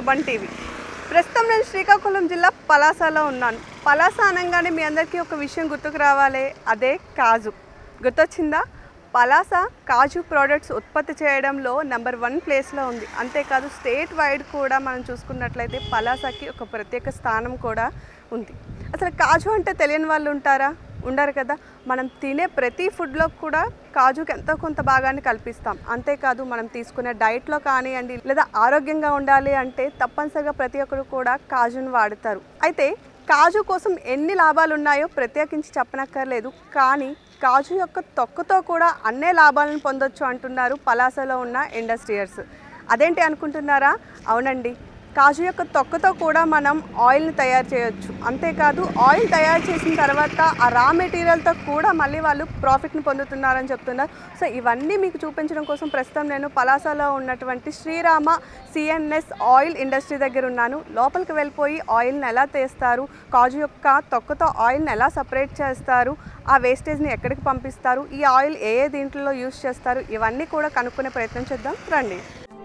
One TV ప్రస్తుతం నేను శ్రీకాకుళం జిల్లా పలాసలో ఉన్నాను పలాస అనగానే మీ అందరికీ ఒక విషయం గుర్తుకు రావాలి అదే కాజు గుర్తొచ్చిందా పలాస కాజు ప్రోడక్ట్స్ ఉత్పత్తి చేయడంలో నెంబర్ వన్ ప్లేస్లో ఉంది అంతేకాదు స్టేట్ వైడ్ కూడా మనం చూసుకున్నట్లయితే పలాసకి ఒక ప్రత్యేక స్థానం కూడా ఉంది అసలు కాజు అంటే తెలియని వాళ్ళు ఉంటారా ఉండరు కదా మనం తినే ప్రతి ఫుడ్లో కూడా కాజుకి ఎంతో కొంత భాగాన్ని కల్పిస్తాం అంతేకాదు మనం తీసుకునే డైట్లో కానివ్వండి లేదా ఆరోగ్యంగా ఉండాలి అంటే తప్పనిసరిగా ప్రతి ఒక్కరు కూడా కాజును వాడతారు అయితే కాజు కోసం ఎన్ని లాభాలు ఉన్నాయో ప్రత్యేకించి చెప్పనక్కర్లేదు కానీ కాజు యొక్క తొక్కతో కూడా అన్నే లాభాలను పొందొచ్చు అంటున్నారు పలాసలో ఉన్న ఇండస్ట్రియర్స్ అదేంటి అనుకుంటున్నారా అవునండి కాజు యొక్క తొక్కతో కూడా మనం ఆయిల్ని తయారు చేయొచ్చు అంతేకాదు ఆయిల్ తయారు చేసిన తర్వాత ఆ రా మెటీరియల్తో కూడా మళ్ళీ వాళ్ళు ప్రాఫిట్ని పొందుతున్నారని చెప్తున్నారు సో ఇవన్నీ మీకు చూపించడం కోసం ప్రస్తుతం నేను పలాసలో ఉన్నటువంటి శ్రీరామ సిఎన్ఎస్ ఆయిల్ ఇండస్ట్రీ దగ్గర ఉన్నాను లోపలికి వెళ్ళిపోయి ఆయిల్ని ఎలా తీస్తారు కాజు యొక్క తొక్కతో ఆయిల్ని ఎలా సపరేట్ చేస్తారు ఆ వేస్టేజ్ని ఎక్కడికి పంపిస్తారు ఈ ఆయిల్ ఏ ఏ దీంట్లో యూస్ చేస్తారు ఇవన్నీ కూడా కనుక్కునే ప్రయత్నం చేద్దాం రండి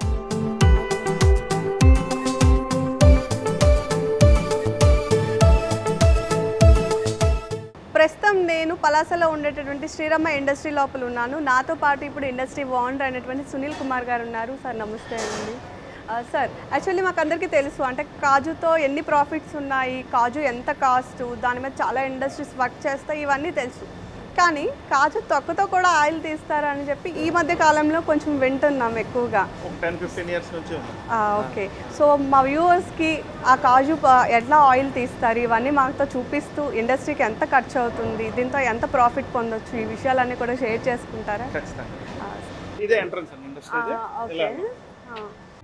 ప్రస్తుతం నేను పలాసలో ఉండేటటువంటి శ్రీరామ ఇండస్ట్రీ లోపల ఉన్నాను నాతో పాటు ఇప్పుడు ఇండస్ట్రీ ఓనర్ అయినటువంటి సునీల్ కుమార్ గారు ఉన్నారు సార్ నమస్తే అండి ఆ, సార్ యాక్చువల్లీ మాకు అందరికీ తెలుసు అంటే కాజుతో ఎన్ని ప్రాఫిట్స్ ఉన్నాయి కాజు ఎంత కాస్ట్ దాని మీద చాలా ఇండస్ట్రీస్ వర్క్ చేస్తాయి ఇవన్నీ తెలుసు కానీ కాజు తొక్కతో కూడా ఆయిల్ తీస్తారని చెప్పి ఈ మధ్య కాలంలో కొంచెం వింటున్నాం ఎక్కువగా ఒక టెన్ ఫిఫ్టీన్ ఇయర్స్ నుంచి ఉంది ఆ, ఓకే సో మా వ్యూవర్స్కి ఆ కాజు ప- ఎట్లా ఆయిల్ తీస్తారు ఇవన్నీ మాతో చూపిస్తూ ఇండస్ట్రీకి ఎంత ఖర్చు అవుతుంది దీంతో ఎంత ప్రాఫిట్ పొందొచ్చు ఈ విషయాలన్నీ కూడా షేర్ చేసుకుంటారా ఖచ్చితంగా ఆ, ఇదే ఎంట్రన్స్ అండి ఇండస్ట్రీ ఆ, ఓకే ఆ.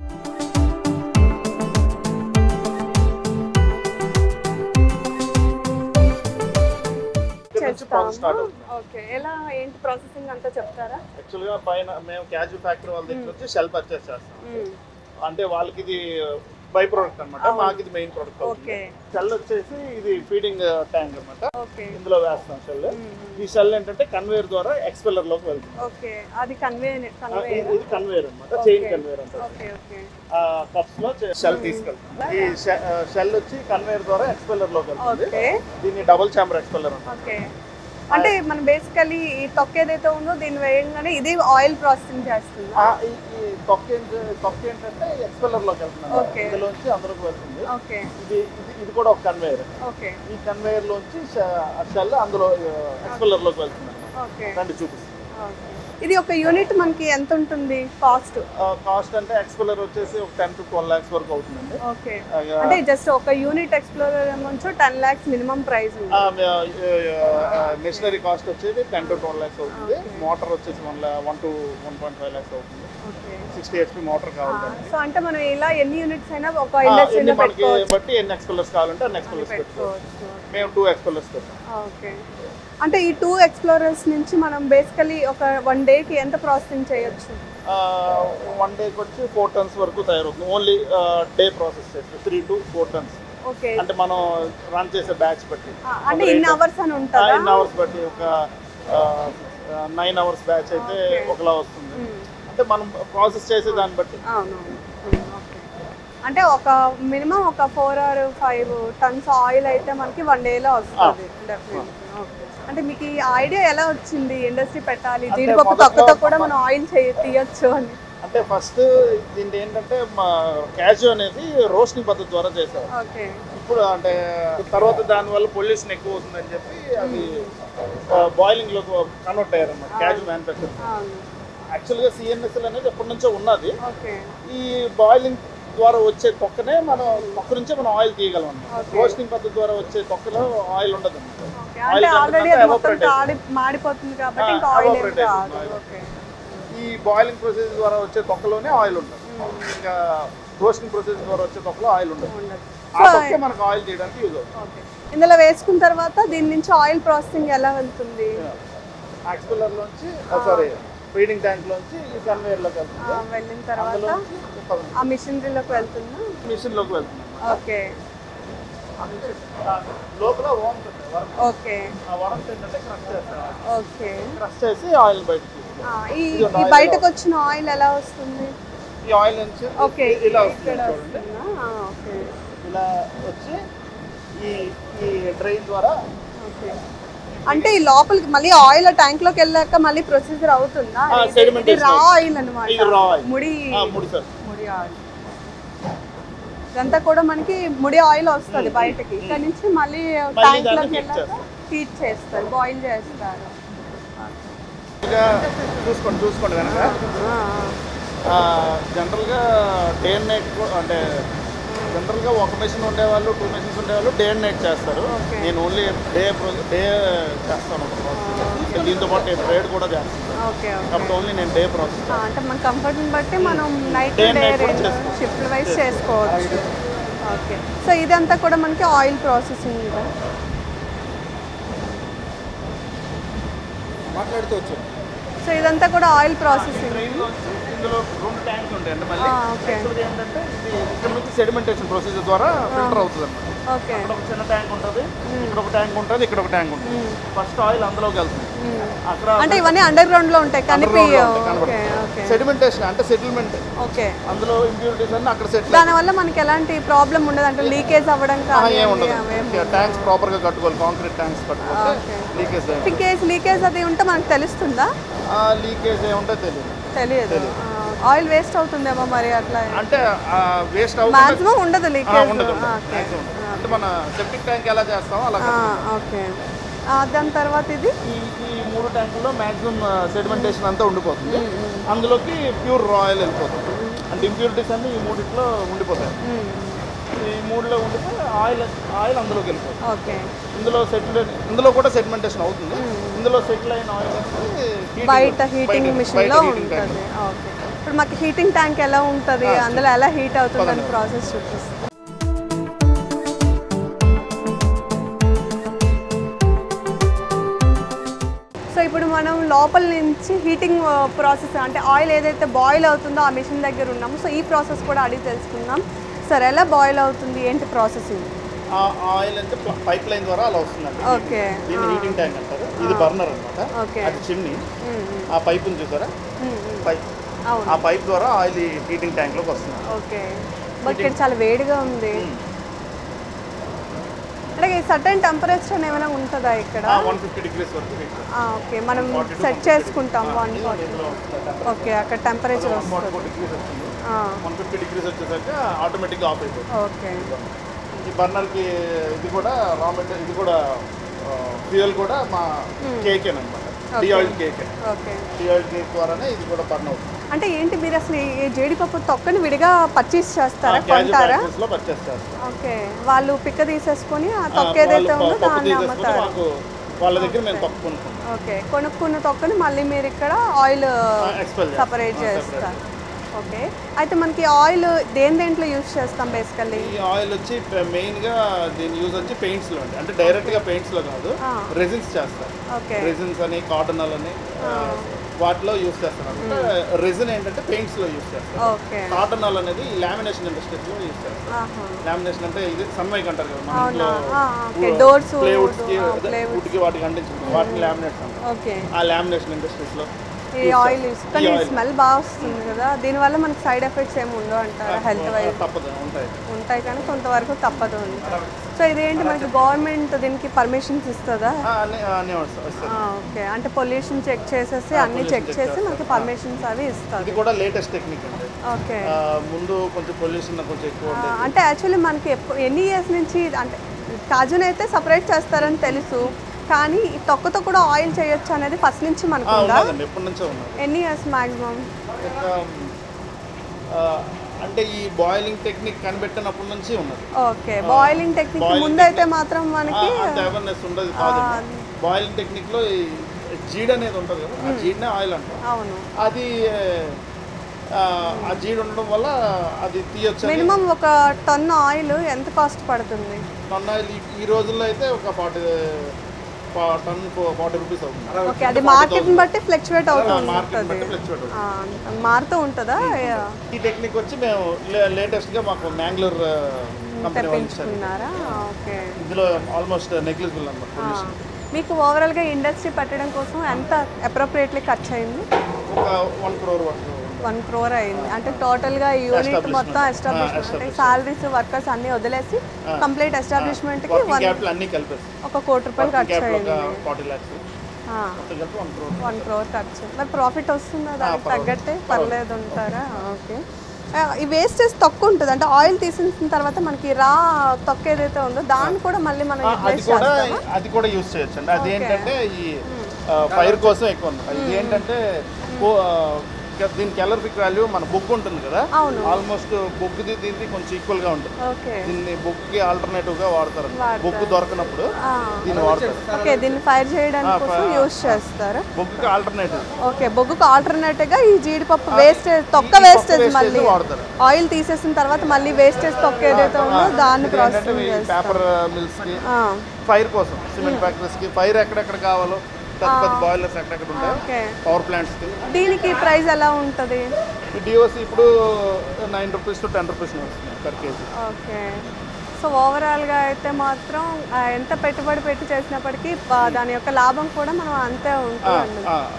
ఇక్కడ నుంచి ప్రాసెస్ స్టార్ట్ చేస్తాము. అవుతుంది ఓకే ఎలా ఏంటి ప్రాసెసింగ్ అంతా చెప్తారా యాక్చువల్ గా పైన మేము క్యాజు ఫ్యాక్టరీ వాళ్ళ దగ్గర నుంచి షెల్ పర్చేస్ చేస్తాం మ్మ్. అంటే వాళ్ళకి ఇది బై ప్రోడక్ట్ అనమాట మాకు ఇది మెయిన్ ప్రోడక్ట్ అవుతుంది ఓకే షెల్ వచ్చేసి ఇది ఫీడింగ్ ట్యాంక్ అన్నమాట ఓకే ఇందులో వేస్తాం షెల్ ఈ షెల్ ఏంటంటే కన్వేయర్ ద్వారా ఎక్స్పెల్లర్ లోకి వెళ్తుంది ఓకే అది కన్వే ఆ, కన్వే ఇది- ఇది కన్వేయర్ అన్నమాట చైన్ కన్వేయర్ అంటారు ఓకే ఓకే ఆ కప్స్ లో షెల్ తీసుకెళ్తాం ఈ షెల్ వచ్చి కన్వేయర్ ద్వారా ఎక్స్పెల్లర్ లోకి వెళ్తుంది ఓకే దీన్ని డబుల్ చాంబర్ ఎక్స్పెల్లర్ అంటారు ఓకే అంటే మనం బేసికలీ ఈ తొక్క ఏదైతే ఉందో దీన్ని వేయంగానే ఇది ఆయిల్ ప్రాసెసింగ్ చేస్తుంది ఆ, ఈ ఈ తొక్క ఏంటి తొక్క ఏంటంటే ఎక్స్పెల్లర్ లోకి వెళ్తుంది Okay. ఇందులోంచి అందులోకి వెళ్తుంది ఓకే ఇది ఇది ఇది కూడా ఒక కన్వేయర్ ఓకే ఈ కన్వేయర్ లోంచి షెల్ అందులో ఎక్స్పెల్లర్ లోకి వెళ్తుంది ఓకే రండి చూపిస్తాను ఓకే. ఇది ఒక యూనిట్ మనకి ఎంత ఉంటుంది కాస్ట్ కాస్ట్ అంటే ఎక్స్పెల్లర్ వచ్చేసి ఒక టెన్ టు ట్వెల్వ్ లాక్స్ వరకు అవుతుందండి ఓకే ఆ, అంటే జస్ట్ ఒక యూనిట్ ఎక్స్ప్లోరర్ నుంచి టెన్ లాక్స్ మినిమం ప్రైస్ ఉంది మిషనరీ కాస్ట్ వచ్చేది టెన్ టు ట్వెల్వ్ లాక్స్ అవుతుంది మోటార్ వచ్చేసి one one to one point five lakhs అవుతుంది ఓకే సిక్స్టీ హెచ్పి మోటార్ కావాలి దానికి. సో అంటే మనం ఇలా ఎన్ని యూనిట్స్ అయినా ఒక ఆ, ఎన్ని ఇండస్ట్రీలో మనకి పెట్టుకోవచ్చు బట్టి ఎన్ని ఎక్స్పెల్లర్స్ కావాలంటే అన్ని ఎక్స్పెల్లర్స్ పెట్టుకోవచ్చు పెట్టుకోవచ్చు మేము టూ ఎక్స్పెల్లర్స్ పెట్టాం ఓకే అంటే ఈ టూ ఎక్స్ప్లోరర్స్ నుంచి మనం బేసికలీ ఒక వన్ డేకి ఎంత ప్రాసెసింగ్ చేయొచ్చు వన్ డేకి వచ్చి ఫోర్ టన్స్ వరకు తయారవుతుంది ఓన్లీ డే ప్రాసెస్ చేస్తే three to four tons okay అంటే మనం రన్ చేసే బ్యాచ్ బట్టి అంటే ఇన్ని అవర్స్ అని ఉంటుందా నైన్ అవర్స్ బట్టి ఒక నైన్ అవర్స్ బ్యాచ్ అయితే ఒకలా వస్తుంది అంటే మనం ప్రాసెస్ చేసే దాన్ని బట్టి అవునవును ఓకే అంటే ఒక మినిమం ఒక four or five tons oil అయితే మనకి వన్ డేలో వస్తుంది డెఫినెట్లీ ఓకే అంటే మీకు ఈ ఐడియా ఎలా వచ్చింది ఇండస్ట్రీ పెట్టాలి జీడిపప్పు మొదట్లో తొక్కతో కూడా మనం ఆయిల్ చేయ తీయచ్చు అని అంటే ఫస్ట్ దీంట్లో ఏంటంటే మా క్యాజు అనేది రోస్టింగ్ పద్ధతి ద్వారా చేశారు ఓకే ఇప్పుడు అంటే తర్వాత దానివల్ల పొల్యూషన్ ఎక్కువ అవుతుందని చెప్పి అది బాయిలింగ్ లో కన్వర్ట్ అయ్యారు అన్నమాట క్యాజు మ్యానుఫ్యాక్చర్ అవును యాక్చువల్గా సిఎన్ఎస్ఎల్ అనేది ఎప్పటి నుంచో ఉన్నది ఓకే ఈ బాయిలింగ్ ద్వారా వచ్చే తొక్కనే మనం తొక్క నుంచే మనం ఆయిల్ తీయగలం అన్నమాట రోస్టింగ్ పద్ధతి ద్వారా వచ్చే తొక్కలో ఆయిల్ ఉండదు ఓకే Oil అంటే ఆల్రెడీ కంటే అది మొత్తం evaporate కాడి మాడిపోతుంది కాబట్టి ఆ, ఇంకా ఆయిల్ ఏం evaporate కాదు అవుతుంది ఓకే ఈ బాయిలింగ్ ప్రాసెస్ ద్వారా వచ్చే తొక్కలోనే ఆయిల్ ఉంటుంది ఇంకా రోస్టింగ్ ప్రాసెస్ ద్వారా వచ్చే తొక్కలో ఆయిల్ ఉండదు ఉండదు ఆ తొక్కే మనకు ఆయిల్ తీయడానికి యూజ్ అవుతుంది ఓకే ఇందులో వేసుకున్న తర్వాత దీని నుంచి ఆయిల్ ప్రాసెసింగ్ ఎలా వెళ్తుంది యాక్స్పెల్లర్ లోంచి సారీ ఫీడింగ్ ట్యాంక్ లోంచి ఈ కన్వేయర్ లోకి వెళ్తుంది ఆ, వెళ్ళిన తర్వాత అందులోంచి ఆ మిషనరీలోకి వెళ్తుందా మిషన్ లోకి వెళ్తుంది ఓకే ఆ machine, ఆ లోపల వామ్స్ ఉంటాయి వరం. ఓకే ఆ వరంస్ ఏంటంటే క్రష్ చేస్తారు ఓకే క్రష్ చేసి ఆయిల్ బయటకు తీస్తారు ఆ, ఈ ఈ బయటకు వచ్చిన ఆయిల్ ఎలా వస్తుంది ఈ ఆయిల్ నుంచి ఓకే ఇలా వస్తుంది ఇక్కడ చూడండి వస్తుందా? ఆ, ఓకే ఇలా వచ్చి ఈ ఈ డ్రైన్ ద్వారా ఓకే అంటే ఈ లోపలికి మళ్ళీ ఆయిల్ ట్యాంక్ లోకి వెళ్ళాక మళ్ళీ ప్రొసీజర్ అవుతుందా ఆ, ఇది- sedimentation ఇది రా అవుతుంది. ఆయిల్ అనమాట ఇది raw oil. ముడి ఆ, ముడి సార్ ముడి ఆయిల్ ఇదంతా కూడా మనకి ముడి ఆయిల్ వస్తుంది బయటకి ఇక్కడ నుంచి మళ్ళీ ట్యాంక్ దాన్ని లోకి heat వెళ్ళాక చేస్తారు. హీట్ చేస్తారు బాయిల్ చేస్తారు ఇక చూసుకోండి చూసుకోండి కనుక ఆ, జనరల్గా డే అండ్ నైట్ అంటే జనరల్గా ఒక మెషిన్ ఉండేవాళ్ళు టూ మెషిన్స్ ఉండేవాళ్ళు డే అండ్ నైట్ చేస్తారు Okay. నేను ఓన్లీ డే డే చేస్తాను ఇంకా దీంతో పాటు ట్రేడ్ కూడా చేస్తాను ఓకే ఓకే కాబట్టి ఓన్లీ నేను డే ప్రాసెస్ ఆ, అంటే మన కంఫర్ట్ని బట్టి మనం night Day day and night కూడా రెండు చేసుకోవచ్చు. షిఫ్ట్ వైజ్ చేసుకోవచ్చు ఓకే సో ఇదంతా కూడా మనకి ఆయిల్ ప్రాసెసింగ్ మాట్లాడుతూ వచ్చాను సో ఇదంతా కూడా ఆయిల్ ప్రాసెసింగ్ ట్రైన్లో ఇందులో రెండు ట్యాంక్స్ ఉంటాయి అంటే మళ్ళీ ఓకే Actually ఏంటంటే ఇది ఇక్కడ నుంచి సెడిమెంటేషన్ ప్రొసీజర్ ద్వారా ఫిల్టర్ అవుతుంది అన్నమాట ఓకే ఇక్కడ ఒక చిన్న ట్యాంక్ ఉంటుంది ఇక్కడ ఒక ట్యాంక్ ఉంటుంది ఇక్కడ ఒక ట్యాంక్ ఉంటుంది ఫస్ట్ ఆయిల్ అందులోకి వెళ్తుంది అక్కడ అంటే ఇవన్నీ అండర్ గ్రౌండ్ లో ఉంటాయి కనిపి Underground లో ఉంటాయి, ఓకే కనబడతాయి. ఓకే సెడిమెంటేషన్ అంటే సెటిల్మెంట్ ఓకే అందులో ఇంప్యూరిటీస్ అన్ని అక్కడ సెటిల్ దానివల్ల మనకి ఎలాంటి ప్రాబ్లం ఉండదు అంటే లీకేజ్ అవ్వడం కానీ ఏం ఉండదు ట్యాంక్స్ ప్రాపర్ గా కట్టుకోవాలి కాంక్రీట్ ట్యాంక్స్ కట్టుకుంటే Okay. Leakage in case leakage అది ఉంటే మనకు తెలుస్తుందా లీకేజ్ ఏముంటే తెలియదు తెలియదు ఆయిల్ వేస్ట్ అవుతుందేమో మరి అట్లా అంటే వేస్ట్ అవుతుంది మాక్సిమం ఉండదు లీకేజ్ ఉండదు ఉండదు. Maximum ఉండదు. అంటే మన సెప్టిక్ ట్యాంక్ ఎలా చేస్తామో అలా ఓకే దాని తర్వాత ఇది ఈ ఈ మూడు ట్యాంకుల్లో మాక్సిమం సెడిమెంటేషన్ అంతా ఉండిపోతుంది అందులోకి ప్యూర్ రాయల్ వెళ్ళిపోతుంది అంటే ఇంప్యూరిటీస్ అన్ని ఈ మూడిట్లో ఉండిపోతాయి ఈ మూడులో ఉండిపోయి ఆయిల్ ఆయిల్ అందులోకి వెళ్ళిపోతుంది ఓకే ఇందులో సెటిల్ ఇందులో కూడా సెడిమెంటేషన్ అవుతుంది ఇందులో సెటిల్ అయిన ఆయిల్ అనేది heating- బయట హీటింగ్ బయట- మిషన్ బయట లో heating tank. ఉంటుంది ఓకే ఇప్పుడు మాకు హీటింగ్ ట్యాంక్ ఎలా ఉంటుంది అందులో ఎలా హీట్ అవుతుంది అని ప్రాసెస్ చూపిస్తుంది సో ఇప్పుడు మనం లోపల నుంచి హీటింగ్ ప్రాసెస్ అంటే ఆయిల్ ఏదైతే బాయిల్ అవుతుందో ఆ మిషన్ దగ్గర ఉన్నాము సో ఈ ప్రాసెస్ కూడా అడిగి తెలుసుకుందాం సార్ ఎలా బాయిల్ అవుతుంది ఏంటి ప్రాసెసింగ్ ఆ ఆయిల్ అంటే పైప్ లైన్ ద్వారా అలా వస్తుందండి ఓకే దీన్ని హీటింగ్ ట్యాంక్ అంటారు ఇది బర్నర్ అనమాట ఓకే అది చిమ్ని ఆ పైప్ ఉంది చూసారా పైప్ అవును ఆ పైప్ ద్వారా ఆయిల్ ఈ హీటింగ్ ట్యాంక్ లోకి వస్తుంది ఓకే బట్ ఇక్కడ చాలా వేడిగా ఉంది అంటే సర్టన్ టెంపరేచర్ ఏమైనా ఉంటుందా ఇక్కడ వన్ ఫిఫ్టీ డిగ్రీస్ వరకు heat. ఆ, ఓకే మనం సెట్ చేసుకుంటాం వన్ ఫార్టీ ఓకే అక్కడ టెంపరేచర్ వన్ ఫార్టీ వస్తుంది ఫోర్ డిగ్రీస్ వచ్చింది ఆ, వన్ ఫిఫ్టీ డిగ్రీస్ వచ్చేసరికి ఆటోమేటిక్గా ఆఫ్ అయిపోతుంది ఓకే ఈ బర్నర్కి ఇది కూడా రా మెటీరియల్ ఇది కూడా ఫ్యూయల్ కూడా మా కేక్ అనమాట deoil cake okay deoil cake ద్వారానే ఇది కూడా బర్న్ అవుతుంది అంటే ఏంటి మీరు అసలు ఈ జీడిపప్పు తొక్కని విడిగా పర్చేస్ చేస్తారా క్యాజు కొంటారా లో పర్చేస్ చేస్తాం ఓకే వాళ్ళు పిక్క తీసేసుకొని ఆ ఆ, తొక్క వాళ్ళు ఏదైతే ఉందో పప్పు దాన్ని తీసేసుకొని అమ్ముతారు మాకు వాళ్ళ దగ్గర మేము తప్పు కొనుక్కుంటాం ఓకే కొనుక్కున్న తొక్కని మళ్ళీ మీరు ఇక్కడ ఆయిల్ ఎక్స్పెల్ సపరేట్ చేస్తారు ఓకే అయితే మనకి ఆయిల్ దేని దేంట్లో యూస్ చేస్తాం బేసికల్లీ ఈ ఆయిల్ వచ్చి మెయిన్ గా దీని యూజ్ వచ్చి పెయింట్స్ లో అండి అంటే డైరెక్ట్ గా పెయింట్స్ లో కాదు ఆ. రెజిన్స్ చేస్తారు ఓకే రెజిన్స్ అని కాటన్ అని ఆ, వాటిలో యూస్ చేస్తారు అంటే రెజిన్ ఏంటంటే పెయింట్స్ లో యూస్ చేస్తారు ఓకే కాటన్ అనేది ఈ లామినేషన్ ఇండస్ట్రీస్ లో యూస్ చేస్తారు ఆహా. లామినేషన్ అంటే ఇది సన్మైక్ అంటారు కదా మన అవునా ఇంట్లో ఆ, ఓకే డోర్స్ ప్లేవుడ్స్ కి ఆ, plywood. వుడ్ కి వాటికి అంటించుకుంటాం వాటిని లామినేట్స్ అంటారు ఓకే ఆ లామినేషన్ ఇండస్ట్రీస్ లో ఈ ఆయిల్ యూస్ కానీ స్మెల్ బాగా వస్తుంది కదా దీనివల్ల మనకి సైడ్ ఎఫెక్ట్స్ ఏమి ఉండవు అంటారా హెల్త్ వైజ్ తప్పదు ఉంటాయి ఉంటాయి కానీ కొంతవరకు తప్పదు ఉంటాయి సో ఇదేంటి మనకి గవర్నమెంట్ దీనికి పర్మిషన్స్ ఇస్తుందా ఆ, అన్ని అన్నీ వస్తాయి వస్తాయి. ఆ, ఓకే అంటే పొల్యూషన్ చెక్ చేసేసి అన్ని చెక్ చేసి మనకి పర్మిషన్స్ అవి ఇస్తారు ఇది కూడా లేటెస్ట్ టెక్నిక్ అండి ఓకే ఆ, ముందు కొంచెం పొల్యూషన్ కొంచెం ఎక్కువ ఆ, ఉండేది అంటే యాక్చువల్లీ మనకి ఎప్పు- ఎన్ని ఇయర్స్ నుంచి అంటే కాజుని అయితే సపరేట్ చేస్తారని తెలుసు కానీ ఈ తొక్కతో కూడా ఆయిల్ చేయొచ్చు అనేది ఫస్ట్ నుంచి మనకు ఆ, ఉందా ఉన్నదండి ఎప్పటి నుంచో ఉన్నది ఎన్ని ఇయర్స్ మాక్సిమం ఇంకా ఆ, అంటే ఈ బాయిలింగ్ టెక్నిక్ కనిపెట్టినప్పటి నుంచి ఉన్నది ఓకే బాయిలింగ్ టెక్నిక్ boiling ముందైతే మాత్రం మనకి ఆ, అంత అవేర్నెస్ ఉండదు కాదు బాయిలింగ్ టెక్నిక్ లో ఈ జీడ్ అనేది ఉంటుంది కదా ఆ జీడ్నే ఆయిల్ అంటాం అవును అది ఆ, ఆ జీడ్ ఉండడం వల్ల అది తీయొచ్చు మినిమం ఒక టన్ ఆయిల్ ఎంత కాస్ట్ పడుతుంది టన్ ఆయిల్ ఈ- ఈ రోజుల్లో అయితే ఒక ఫార్టీ టన్ ఫార్టీ రూపీస్ అవుతుంది ఓకే అది మార్కెట్ని బట్టి ఫ్లక్చువేట్ అవుతూ మార్కెట్ ఉంటుంది బట్టి fluctuate అవుతుంది. ఆ, మారుతూ ఉంటుందా ఈ టెక్నిక్ వచ్చి మేము లేటెస్ట్ గా మాకు మ్యాంగ్లూర్ కంపెనీ వాళ్ళు ఇచ్చారు తెప్పించుకున్నారా ఓకే ఇందులో ఆల్మోస్ట్ నెగ్లిజిబుల్ అనమాట ఆ, మీకు ఓవరాల్గా ఇండస్ట్రీ పెట్టడం కోసం ఎంత అప్రోప్రియేట్లీ ఖర్చు అయింది ఒక వన్ క్రోర్ వరకు ఉంటుంది వన్ క్రోర్ అయింది అంటే టోటల్గా ఈ యూనిట్ Establishment. మొత్తం Ah, ఎస్టాబ్లిష్మెంట్ అంటే establishment. సాలరీస్ వర్కర్స్ అన్ని వదిలేసి కంప్లీట్ ఎస్టాబ్లిష్మెంట్కి వర్కింగ్ వన్ క్యాపిటల్ అన్ని కలిపేసి ఒక కోటి రూపాయలు ఖర్చు క్యాపిటల్ అయింది ఒక ఫార్టీ ల్యాక్స్ మొత్తం కలిపి వన్ క్రోర్ వన్ క్రోర్ ఖర్చు మరి ప్రాఫిట్ వస్తుందా దానికి తగ్గట్టే పర్లేదు ఉంటారా ఓకే ఈ వేస్టేజ్ తక్కువ ఉంటుంది అంటే ఆయిల్ తీసిన తర్వాత మనకి రా తొక్క ఏదైతే ఉందో దాన్ని కూడా మళ్ళీ మనం అది యూటిలైజ్ కూడా చేస్తామా అది కూడా యూస్ చేయొచ్చు అండి అది ఏంటంటే ఈ ఫైర్ కోసం ఎక్కువ ఉంది ఇది ఏంటంటే కో- ఆ, ఇంకా దీని క్యాలరిఫిక్ వాల్యూ మన బొగ్గు ఉంటుంది కదా అవును. ఆల్మోస్ట్ బొగ్గుది దీనికి కొంచెం ఈక్వల్ గా ఉంటుంది ఓకే దీన్ని బొగ్గుకి ఆల్టర్నేటివ్ గా వాడతారు వాడతారు. బొగ్గు దొరకనప్పుడు ఆ. దీన్ని వాడతారు ఓకే దీన్ని ఫైర్ చేయడానికి ఆ, కోసం ఫై- యూస్ చేస్తారు బొగ్గుకి ఆల్టర్నేటివ్ ఓకే బొగ్గుకు ఆల్టర్నేట్ గా ఈ జీడిపప్పు వేస్టేజ్ తొక్క ఈ- ఈ వేస్టేజ్ wastage మళ్ళీ వాడతారు. ఆయిల్ తీసేసిన తర్వాత మళ్ళీ వేస్టేజ్ తొక్క ఏదైతే ఉందో దాన్ని ప్రాసెసింగ్ చేస్తారు పేపర్ మిల్స్ కి ఆ, ఫైర్ కోసం సిమెంట్ ఫ్యాక్టరీస్ కి ఫైర్ ఎక్కడెక్కడ కావాలో పెద్ద పెద్ద బాయిలర్స్ ఎక్కడెక్కడ ఉంటాయి ఓకే పవర్ ప్లాంట్స్ కి దీనికి ప్రైస్ ఎలా ఉంటుంది ఈ డిఓసి ఇప్పుడు nine rupees to ten rupees వస్తుంది పర్ కేజీ ఓకే సో ఓవరాల్గా అయితే మాత్రం ఆ, ఎంత పెట్టుబడి పెట్టి చేసినప్పటికీ ఆ, దాని యొక్క లాభం కూడా మనం అంతే ఉంటుంది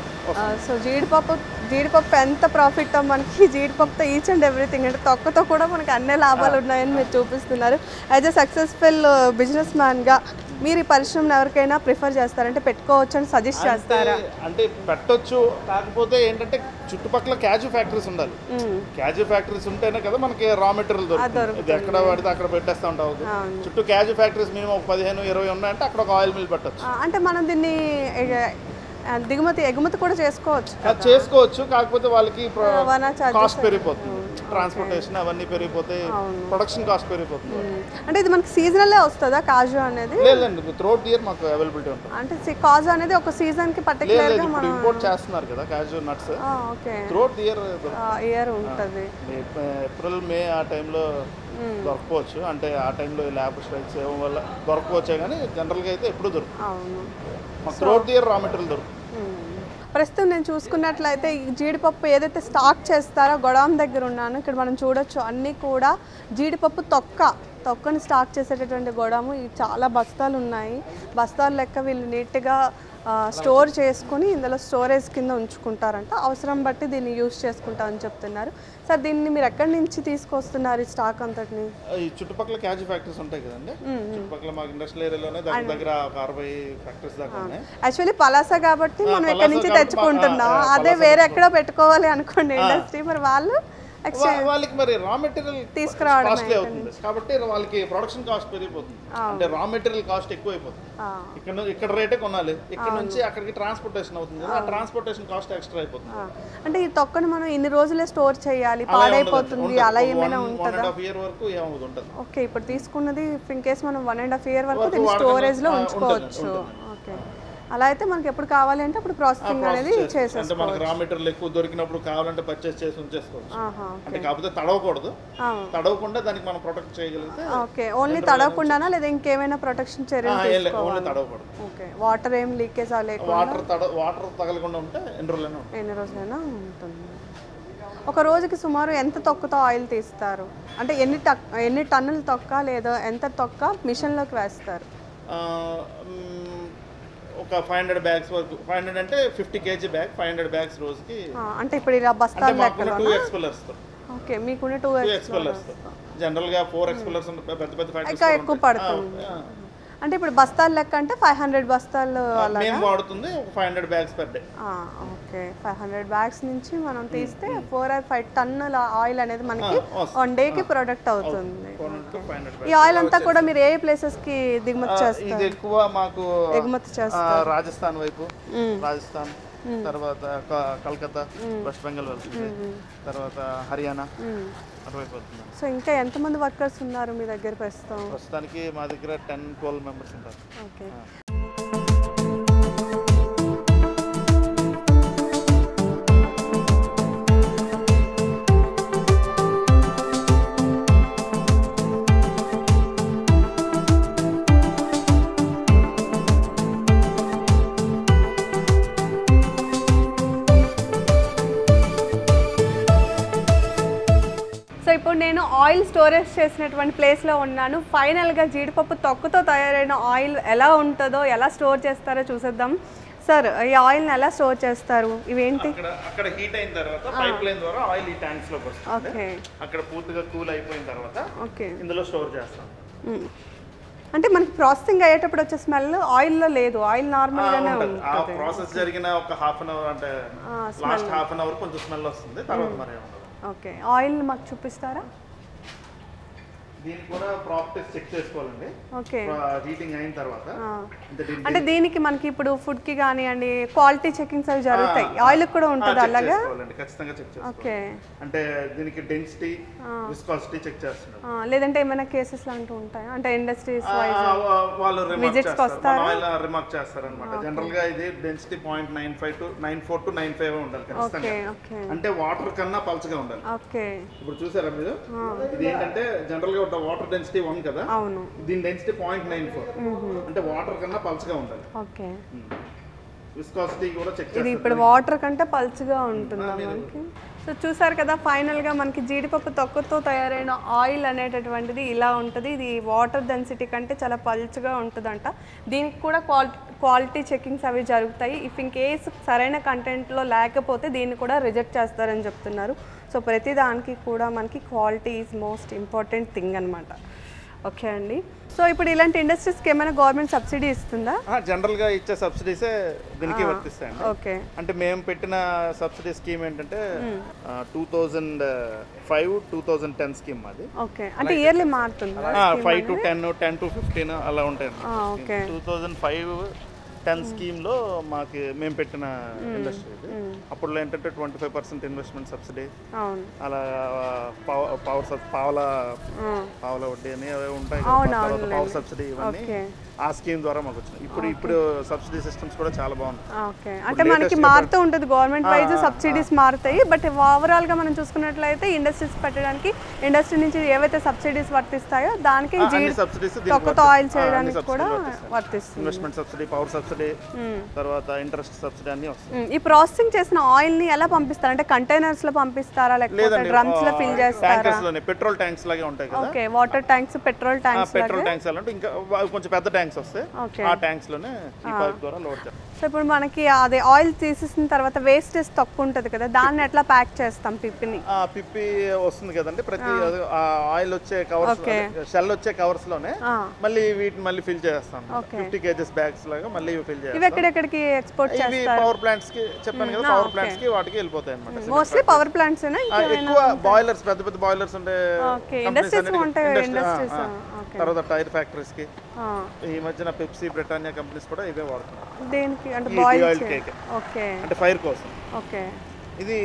సో జీడిపప్పు జీడిపప్పు ఎంత ప్రాఫిట్ మనకి జీడిపప్పుతో ఈచ్ అండ్ ఎవ్రీథింగ్ అంటే తొక్కతో కూడా మనకి అన్ని లాభాలు ఉన్నాయని మీరు చూపిస్తున్నారు యాజ్ అ సక్సెస్ఫుల్ బిజినెస్ మ్యాన్గా మీరు ఈ పరిశ్రమను ఎవరికైనా ప్రిఫర్ చేస్తారంటే పెట్టుకోవచ్చు అని సజెస్ట్ చేస్తారా అంటే పెట్టొచ్చు కాకపోతే ఏంటంటే చుట్టుపక్కల క్యాజు ఫ్యాక్టరీస్ ఉండాలి మ్మ్. క్యాజు ఫ్యాక్టరీస్ ఉంటేనే కదా మనకి రా మెటీరియల్ దొరుకుతుంది ఇది ఎక్కడ పడితే అక్కడ పెట్టేస్తా ఉంటావు అవును. చుట్టూ క్యాజు ఫ్యాక్టరీస్ మినిమం ఒక పదిహేను ఇరవై ఉన్నాయంటే అక్కడ ఒక ఆయిల్ మిల్ పెట్టొచ్చు ఆ, అంటే మనం దీన్ని ఎగ- ఆ, దిగుమతి ఎగుమతి కూడా చేసుకోవచ్చు అది చేసుకోవచ్చు కాకపోతే వాళ్ళకి రవాణా charges కాస్ట్ పెరిగిపోతుంది ట్రాన్స్పోర్టేషన్ అవన్నీ పెరిగిపోతే ప్రొడక్షన్ కాస్ట్ పెరిగిపోతుంది మ్మ్. అంటే ఇది మనకి సీజనల్లే వస్తుందా కాజు అనేది లేదండి త్రోట్ ఇయర్ మాకు అవైలబిలిటీ ఉంటుంది అంటే సి- కాజు అనేది ఒక సీజన్ కి లేదు పర్టికులర్ లేదు గా ఇప్పుడు మనం ఇంపోర్ట్ చేస్తున్నారు కదా క్యాజు నట్స్ ఆ, ఓకే త్రోట్ ఇయర్ ఇయర్ ఉంటుంది ఏప్రిల్ మే ఆ టైంలో దొరకపోవచ్చు అంటే ఆ టైంలో ల్యాబ్ స్ట్రైక్స్ ఏమో వల్ల దొరకపోవచ్చే కానీ జనరల్గా అయితే ఎప్పుడు దొరుకుతుంది అవును మాకు త్రోట్ ఇయర్ రా మెటీరియల్ దొరుకుతుంది మ్మ్. ప్రస్తుతం నేను చూసుకున్నట్లయితే ఈ జీడిపప్పు ఏదైతే స్టాక్ చేస్తారో గొడవం దగ్గర ఉన్నాను ఇక్కడ మనం చూడొచ్చు అన్నీ కూడా జీడిపప్పు తొక్క తొక్కని స్టాక్ చేసేటటువంటి గొడవము ఇవి చాలా బస్తాలు ఉన్నాయి బస్తాలు లెక్క వీళ్ళు నీట్గా స్టోర్ చేసుకుని ఇందులో స్టోరేజ్ కింద ఉంచుకుంటారంట అవసరం బట్టి దీన్ని యూజ్ చేసుకుంటామని చెప్తున్నారు సార్ దీన్ని మీరు ఎక్కడి నుంచి తీసుకొస్తున్నారు ఈ స్టాక్ అంతటిని ఈ చుట్టుపక్కల క్యాజు ఫ్యాక్టరీస్ ఉంటాయి కదండి చుట్టుపక్కల మాకు ఇండస్ట్రియల్ ఏరియాలోనే దగ్గర దగ్గర ఒక అరవై ఫ్యాక్టరీస్ దాకా ఉన్నాయి యాక్చువల్లీ పలాస కాబట్టి మనం పలాస ఎక్కడి నుంచి కాబట్టి తెచ్చుకుంటున్నాం మా- ఆ, అదే వేరే ఎక్కడో పెట్టుకోవాలి అనుకోండి ఇండస్ట్రీ మరి వాళ్ళు వా- వాళ్ళకి మరి రా మెటీరియల్ తీసుకురావడమే కాస్ట్లీ అవుతుంది కాబట్టి వాళ్ళకి ప్రొడక్షన్ కాస్ట్ పెరిగిపోతుంది అంటే రా మెటీరియల్ కాస్ట్ ఎక్కువ అయిపోతుంది ఆ, ఇక్కడ ను- ఇక్కడ రేటే కొనాలి ఇక్కడ నుంచి అక్కడికి ట్రాన్స్పోర్టేషన్ అవుతుంది కదా ఆ ట్రాన్స్పోర్టేషన్ కాస్ట్ ఎక్స్ట్రా అయిపోతుంది ఆ. అంటే ఈ తొక్కను మనం ఇన్ని రోజులే స్టోర్ చేయాలి పాడైపోతుంది అలా ఏమైనా వన్ ఉంటుందా అండ్ హాఫ్ ఇయర్ వరకు ఏమవుతుంది ఉంటుంది ఓకే ఇప్పుడు తీసుకున్నది ఇన్ కేస్ మనం వన్ అండ్ హాఫ్ ఇయర్ వరకు వరకు దీన్ని వాడగలం. స్టోరేజ్ లో ఆ, ఉంచుకోవచ్చు ఓకే అలా అయితే మనకి ఎప్పుడు కావాలి అంటే అప్పుడు ప్రాసెసింగ్ అనేది అంటే చేసేసుకోవచ్చు మనకి రా మెటీరియల్ ఎక్కువ దొరికినప్పుడు కావాలంటే పర్చేస్ చేసి ఉంచేసుకోవచ్చు ఆహా అంటే కాకపోతే తడవకూడదు ఆ. తడవకుండా దానికి మనం ప్రొటెక్ట్ చేయగలిగితే ఓకే ఓన్లీ తడవకుండానా లేదా ఇంకేమైనా ప్రొటెక్షన్ చర్యలు తీసుకో ఓన్లీ తడవకూడదు ఓకే వాటర్ ఏం లీకేజ్ అవ్వలేకుండా వాటర్ తడ వాటర్ తగలకుండా ఉంటే ఎన్ని రోజులైనా ఉంటుంది ఎన్ని రోజులైనా ఉంటుంది ఒక రోజుకి సుమారు ఎంత తొక్కతో ఆయిల్ తీస్తారు అంటే ఎన్ని టక్ ఎన్ని టన్నులు తొక్క లేదా ఎంత తొక్క మిషన్లోకి వేస్తారు ఆ, మ్, ఒక ఫైవ్ హండ్రెడ్ బ్యాగ్స్ వరకు ఫైవ్ హండ్రెడ్ అంటే fifty kg bag five hundred bags రోజుకి ఆ, అంటే ఇప్పుడు ఇలా అంటే బస్తాలు మాకున్న లెక్కలో టూ ఎక్స్పెల్లర్స్ ఓకే మీకున్న టూ టూ ఎక్స్పెల్లర్స్ జనరల్ గా ఫోర్ ఎక్స్పెల్లర్స్ పెద్ద పెద్ద ఇంకా ఫ్యాక్టరీస్ ఎక్కువ పడుతుంది అంటే ఇప్పుడు బస్తాలు లెక్క అంటే ఫైవ్ హండ్రెడ్ బస్తాలు అలా మేము వాడుతుంది ఒక five hundred bags per day okay five hundred bags నుంచి మనం తీస్తే ఫోర్ ఆర్ ఫైవ్ టన్నుల ఆయిల్ అనేది మనకి వస్తుంది. వన్ డేకి ప్రొడక్ట్ అవుతుంది ఫోర్ టు ఫైవ్ హండ్రెడ్ ఈ ఆయిల్ అంతా కూడా మీరు ఏ ప్లేసెస్ కి దిగుమతి చేస్తారు ఇది ఎక్కువ మాకు ఎగుమతి ఆ, చేస్తారు రాజస్థాన్ వైపు మ్మ్. రాజస్థాన్ తర్వాత క- కలకత్తా వెస్ట్ బెంగాల్ వెళ్తుంది తర్వాత హర్యానా మ్మ్. అటువైపు వెళ్తుంది సో ఇంకా ఎంతమంది వర్కర్స్ ఉన్నారు మీ దగ్గర ప్రస్తుతం ప్రస్తుతానికి మా దగ్గర టెన్ ట్వెల్వ్ మెంబర్స్ ఉంటారు ఓకే సో ఇప్పుడు నేను ఆయిల్ స్టోరేజ్ చేసినటువంటి ప్లేస్లో ఉన్నాను ఫైనల్గా జీడిపప్పు తొక్కుతో తయారైన ఆయిల్ ఎలా ఉంటుందో ఎలా స్టోర్ చేస్తారో చూసేద్దాం సార్ ఈ ఆయిల్ని ఎలా స్టోర్ చేస్తారు ఇవేంటి అక్కడ అక్కడ హీట్ అయిన తర్వాత పైప్ లైన్ ద్వారా ఆయిల్ ఈ ట్యాంక్స్ లోకి వస్తుంది ఓకే అక్కడ పూర్తిగా కూల్ అయిపోయిన తర్వాత ఓకే ఇందులో స్టోర్ చేస్తాం మ్మ్. అంటే మనకి ప్రాసెసింగ్ అయ్యేటప్పుడు వచ్చే స్మెల్ ఆయిల్లో లేదు ఆయిల్ నార్మల్గానే ఉంటది. ఆ ఉంటుంది ప్రాసెస్ జరిగిన ఒక హాఫ్ అన్ అవర్ అంటే లాస్ట్ హాఫ్ అన్ అవర్ కొంచెం స్మెల్ వస్తుంది తర్వాత మరి ఉండదు ఓకే ఆయిల్ మాకు చూపిస్తారా దీనికి కూడా ప్రాపర్టీస్ చెక్ చేసుకోవాలండి ఓకే హీటింగ్ అయిన తర్వాత అంటే దీన్ని అంటే దీనికి మనకి ఇప్పుడు ఫుడ్కి కానివ్వండి క్వాలిటీ చెకింగ్స్ అవి జరుగుతాయి ఆయిల్ కూడా ఉంటుంది check అలాగా చేసుకోవాలండి ఖచ్చితంగా చెక్ చేసుకోవాలి ఓకే అంటే దీనికి డెన్సిటీ విస్కాసిటీ చెక్ చేస్తున్నారు ఆ, లేదంటే ఏమైనా కేసెస్ లాంటివి ఉంటాయా అంటే ఇండస్ట్రీస్ ఆ, వా- వాళ్ళు రిమార్క్ Visits కి చేస్తారు మన వాళ్ళు రిమార్క్ చేస్తారు అనమాట జనరల్ గా ఇది density point nine five to nine four to nine five ఉండాలి ఖచ్చితంగా ఓకే ఓకే అంటే వాటర్ కన్నా పల్చగా ఉండాలి ఓకే ఇప్పుడు చూసారా మీరు ఇది ఏంటంటే జనరల్ గా ఒక వాటర్ డెన్సిటీ వన్ కదా అవును దీని డెన్సిటీ పాయింట్ నైన్ ఫోర్ అంటే వాటర్ కన్నా పల్చగా ఉండాలి ఓకే విస్కాసిటీ కూడా చెక్ ఇది చేస్తారు ఇప్పుడు వాటర్ కంటే పల్చగా ఉంటుందా మనకి సో చూసారు కదా ఫైనల్గా మనకి జీడిపప్పు తొక్కతో తయారైన ఆయిల్ అనేటటువంటిది ఇలా ఉంటుంది ఇది వాటర్ డెన్సిటీ కంటే చాలా పల్చగా ఉంటుందంట దీనికి కూడా క్వాలిటీ క్వాలిటీ చెకింగ్స్ అవి జరుగుతాయి ఇఫ్ ఇన్ కేస్ సరైన కంటెంట్లో లేకపోతే దీన్ని కూడా రిజెక్ట్ చేస్తారని చెప్తున్నారు సో ప్రతి దానికి కూడా మనకి quality is most important thing అనమాట ఓకే అండి సో ఇప్పుడు ఇలాంటి ఇండస్ట్రీస్కి ఏమైనా గవర్నమెంట్ సబ్సిడీ ఇస్తుందా జనరల్ గా ఇచ్చే సబ్సిడీసే దీనికి వర్తిస్తాయండి ఓకే అంటే మేము పెట్టిన సబ్సిడీ స్కీమ్ ఏంటంటే two thousand five two thousand ten scheme అది ఓకే అంటే ఇయర్లీ మారుతుందా five to ten ten to fifteen అలా ఉంటాయి ఆ, okay two thousand five ten స్కీమ్లో మాకు మేము పెట్టిన ఇండస్ట్రీ ఇది అప్పుడు ఏంటంటే twenty five percent investment subsidy అవును అలా పవ- పవర్ సబ్ పావల ఆ, పావల వడ్డీ అని అవి ఉంటాయి కదా. అవును, తర్వాత అవునులేండి. పవర్ సబ్సిడీ ఇవన్నీ ఓకే ఆ స్కీమ్ ద్వారా మాకు వచ్చినాయి ఇప్పుడు ఇప్పుడు సబ్సిడీ సిస్టమ్స్ కూడా చాలా బాగున్నాయి ఓకే అంటే మనకి మారుతూ ఉంటుంది గవర్నమెంట్ వైజ్ సబ్సిడీస్ మారుతాయి బట్ ఓవరాల్ గా మనం చూసుకున్నట్లయితే ఇండస్ట్రీస్ పెట్టడానికి ఇండస్ట్రీ నుంచి ఏవైతే సబ్సిడీస్ వర్తిస్తాయో దానికి అన్ని జీడి సబ్సిడీస్ తొక్కతో ఆయిల్ చేయడానికి కూడా వర్తిస్తుంది ఇన్వెస్ట్మెంట్ సబ్సిడీ పవర్ సబ్సిడీ తర్వాత ఇంట్రెస్ట్ సబ్సిడీ అన్ని వస్తాయి ఉమ్, ఈ ప్రాసెసింగ్ చేసిన ఆయిల్ ని ఎలా పంపిస్తారు అంటే కంటైనర్స్ లో పంపిస్తారా లేకపోతే లేదండి డ్రమ్స్ లో ఫిల్ చేస్తారా ట్యాంకర్స్ లోనే పెట్రోల్ ట్యాంక్స్ లాగే ఉంటాయి కదా okay water tanks petrol tanks petrol tanks అంటే ఇంకా వా- కొంచెం పెద్ద ట్యాంక్స్ వస్తాయి ఓకే ఆ ట్యాంక్స్ లోనే ఈ పైప్ ద్వారా లోడ్ చేస్తాం సో ఇప్పుడు మనకి అదే ఆయిల్ తీసేసిన తర్వాత వేస్టేజ్ తక్కువ ఉంటుంది కదా దాన్ని ఎట్లా ప్యాక్ చేస్తాం పిప్పిని ఆ పిప్పి వస్తుంది కదండి ప్రతి అది ఆ ఆయిల్ వచ్చే కవర్స్ షెల్ వచ్చే కవర్స్ లోనే ఆ. మళ్ళీ వీటిని మళ్ళీ ఫిల్ చేస్తాం Okay. ఫిఫ్టీ కేజెస్ బ్యాగ్స్ లాగా మళ్ళీ ఫిల్ చేస్తాం ఇవి ఎక్కడెక్కడికి ఎక్స్పోర్ట్ ఇవి పవర్ ప్లాంట్స్ కి చెప్పాను కదా పవర్ ప్లాంట్స్ కి వాటికి వెళ్ళిపోతాయి అనమాట మోస్ట్లీ పవర్ ప్లాంట్స్ ఎక్కువ బాయిలర్స్ పెద్ద పెద్ద బాయిలర్స్ ఉండే ఓకే companies ఇండస్ట్రీస్ అన్నిటికీ- ఉంటాయి industry- ఆ, ఇండస్ట్రీస్ ఆ. ఓకే తర్వాత టైర్ ఫ్యాక్టరీస్ కి ఈ మధ్యన పెప్సీ బ్రిటానియా కంపెనీస్ కూడా ఇవే వాడుతున్నారు దేనికి అంటే ఈ బాయిల్ oil cake. ఓకే అంటే ఫైర్ కోసం ఓకే ఇది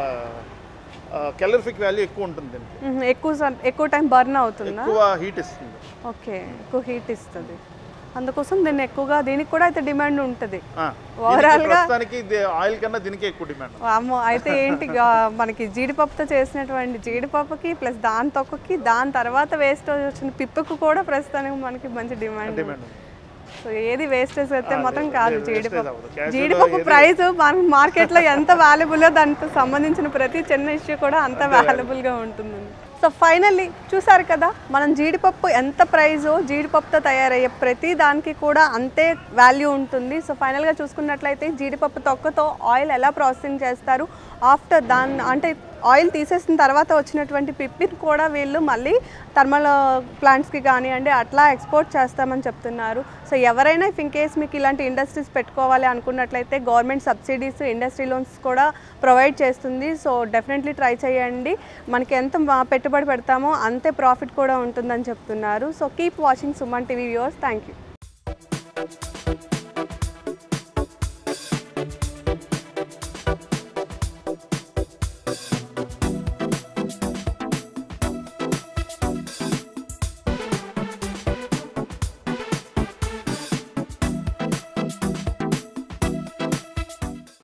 కెలరిఫిక్ వాల్యూ ఎక్కువ ఉంటుంది దీనికి మ్మ్. ఎక్కువ సం- ఎక్కువ టైం బర్న్ అవుతుందా ఎక్కువ హీట్ ఇస్తుంది ఓకే ఎక్కువ హీట్ ఇస్తుంది అందుకోసం దీన్ని ఎక్కువగా దీనికి కూడా అయితే డిమాండ్ ఉంటుంది ఆ, Overall దీనికి ప్రస్తుతానికి ఆయిల్ కన్నా దీనికే ఎక్కువ డిమాండ్ అమ్మో అయితే ఏంటి గా- మనకి జీడిపప్పుతో చేసినటువంటి జీడిపప్పుకి ప్లస్ దాని తొక్కకి దాని తర్వాత వేస్ట్ వచ్చిన పిప్పుకు కూడా ప్రస్తుతానికి మనకి మంచి డిమాండ్ డిమాండ్ సో ఏది వేస్టేజ్ అయితే మాత్రం కాదు జీడిపప్పు అవ్వదు. Casual జీడిపప్పు ప్రైస్ మన మార్కెట్లో ఎంత వాల్యుబుల్లో దానికి సంబంధించిన ప్రతి చిన్న ఇష్యూ కూడా అంత వాల్యుబుల్గా ఉంటుంది సో ఫైనల్లీ చూసారు కదా మనం జీడిపప్పు ఎంత ప్రైజో జీడిపప్పుతో తయారయ్యే ప్రతి దానికి కూడా అంతే వాల్యూ ఉంటుంది సో ఫైనల్గా చూసుకున్నట్లయితే జీడిపప్పు తొక్కతో ఆయిల్ ఎలా ప్రాసెసింగ్ చేస్తారు ఆఫ్టర్ దాన్ని అంటే ఆయిల్ తీసేసిన తర్వాత వచ్చినటువంటి పిప్పిని కూడా వీళ్ళు మళ్ళీ థర్మల్ ప్లాంట్స్కి కానివ్వండి అట్లా ఎక్స్పోర్ట్ చేస్తామని చెప్తున్నారు సో ఎవరైనా ఇఫ్ ఇన్ కేస్ మీకు ఇలాంటి ఇండస్ట్రీస్ పెట్టుకోవాలి అనుకున్నట్లయితే గవర్నమెంట్ సబ్సిడీస్ ఇండస్ట్రీ లోన్స్ కూడా ప్రొవైడ్ చేస్తుంది సో డెఫినెట్లీ ట్రై చేయండి మనకి ఎంత మా పెట్టుబడి పెడతామో అంతే ప్రాఫిట్ కూడా ఉంటుందని చెప్తున్నారు so keep watching Suman TV viewers thank you